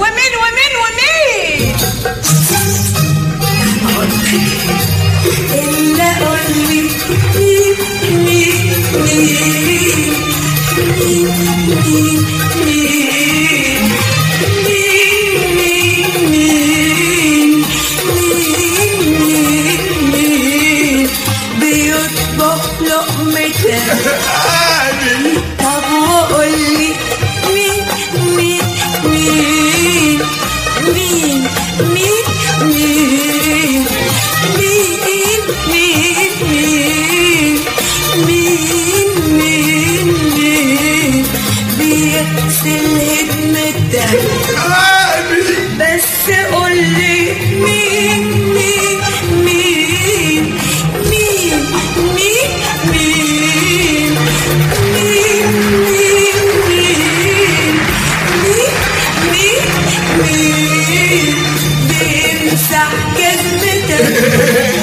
ومين ومين ومين إلا قولي مين مين مين مين مين مين مين مين مين مين بيطبخ لقمتك أنا طب وقولي مين مين مين مين مين مين مين مين مين مين مين مين بيغسل هدمتك أنا بس قولي مين مين مين مين مين مين مين مين مين مين مين بيمسح جزمتك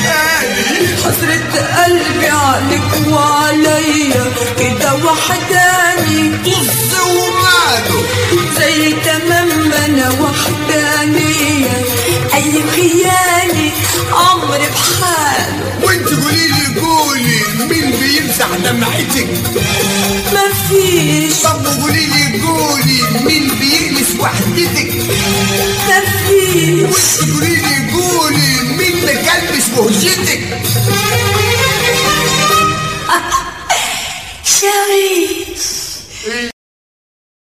حسرة قلبي عليك وعليا كده وحداني طز وماله زي تمام ما انا وحدانية اي خياني عمري بحاله وانت قولي لي قولي مين بيمسح دمعتك مفيش طب قولي لي قولي مين بيلمس وحدتك مفيش وانت قولي لي قولي مين مكلبس بهجتك شريك